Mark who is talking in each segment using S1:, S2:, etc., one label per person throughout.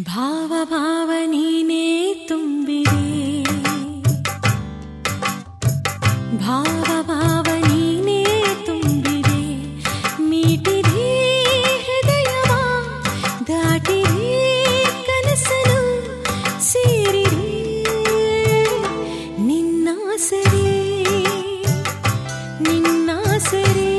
S1: ಭಾವ ಭಾವ ನೀನೇ ತುಂಬಿದೆ ಭಾವ ಭಾವ ನೀನೇ ತುಂಬಿದೆ ಮೀಟಿದೆ ಹೃದಯವ ದಾಟಿದೆ ಕನಸನು ಸೇರಿದೆ ನಿನ್ನ ಸರಿ ನಿನ್ನ ಸರಿ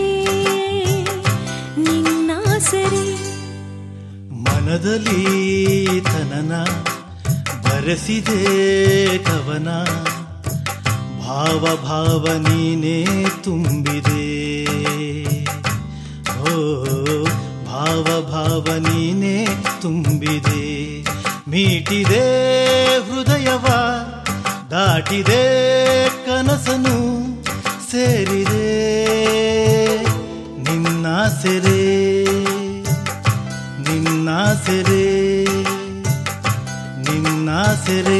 S1: ನಿನ್ನ ಸರಿ
S2: ಮನದಲ್ಲಿ ತನನ ಬರೆಸಿದೆ ಕವನ ಭಾವ ಭಾವ ನೀನೇ ತುಂಬಿದೆ ಓ ಭಾವ ಭಾವ ನೀನೇ ತುಂಬಿದೆ ಮೀಟಿದೆ ಹೃದಯವ ದಾಟಿದೆ ಕನಸನು ಸೇರಿದೆ ನಿನ್ನ ಸೆರೆ ನಿನ್ನ ಸೆರೆ ನಿನ್ನ ಸೆರೆ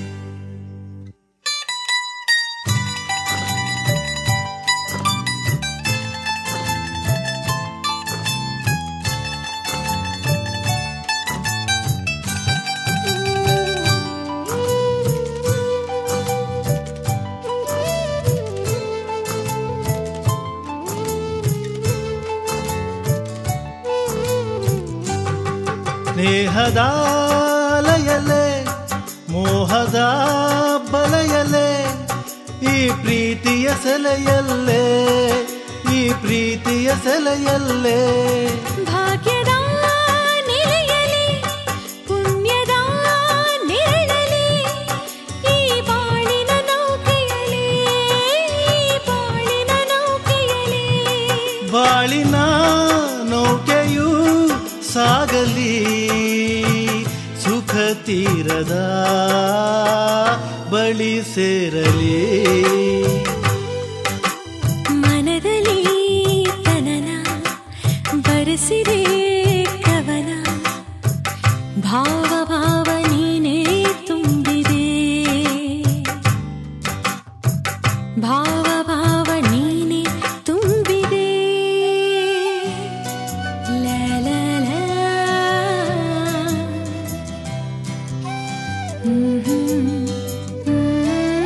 S2: ಸ್ನೇಹದ ಲಯಲೆ ಮೋಹದ ಬಲಯಲೆ ಈ ಪ್ರೀತಿಯ ಸೆಲೆಯಲ್ಲೇ ಈ ಪ್ರೀತಿಯ ಸೆಲೆಯಲ್ಲೇ
S1: ಭಾಗ್ಯದ ನಿಲೆಯಲಿ ಪುಣ್ಯದ ನೆರಳಲಿ ಈ ಬಾಳಿನ ನೌಕೆಯಲಿ ಈ ಬಾಳಿನ ನೌಕೆಯಲಿ
S2: ಬಾಳಿನ ನೌಕೆಯು ಸಾಗಲಿ ಸುಖ ತೀರದ ಬಳಿ ಸೇರಲಿ
S1: ಮನದಲ್ಲಿ ತನನ ಬರೆಸಿದೆ ಕವನ ಭಾವ ಭಾವ ನೀನೇ ತುಂಬಿದೆ ಭಾವ ಭಾವ ನೀನೇ ತುಂಬಿದೆ ಲ ಲ ಲ. ಹ್ಮ್ ಹ್ಮ್ ಹ್ಮ್.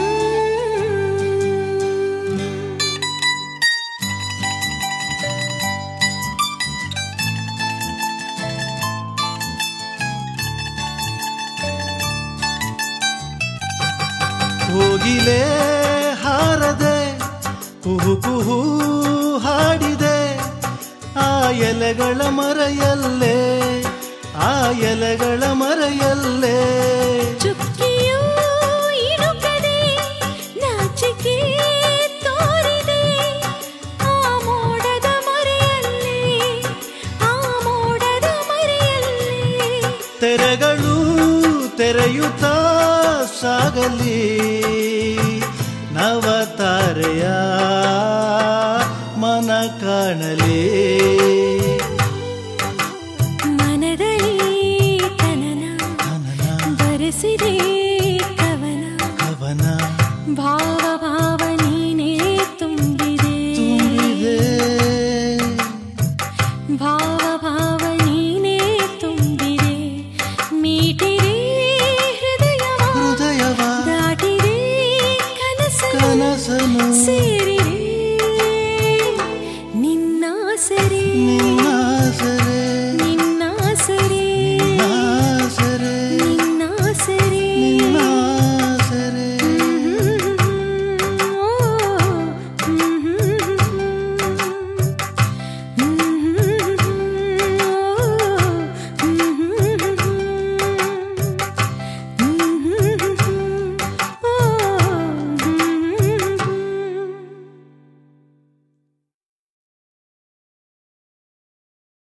S2: ಹೋಗಿಲೆ ಹಾರದೆ ಕುಹು ಕುಹು ಹಾಡಿದೆ ಆ ಎಲೆಗಳ ಮರೆಯಲ್ಲೇ ಆ ಎಲೆಗಳ ಮರೆಯಲ್ಲೇ
S1: ಚುಕ್ಕಿಯೂ ಇಣುಕದೆ ನಾಚಿಕೆ ತೋರಿದೆ ಆ ಮೋಡದ ಮರೆಯಲ್ಲಿ ಆ ಮೋಡದ ಮರೆಯಲ್ಲಿ
S2: ತೆರೆಗಳು ತೆರೆಯುತ್ತಾ ಸಾಗಲಿ ನವತಾರೆಯ ಮನ ಕಾಣಲಿ
S1: ಮನದಲ್ಲಿ ತನನ
S2: ನನನ
S1: ಬರೆಸಿದೆ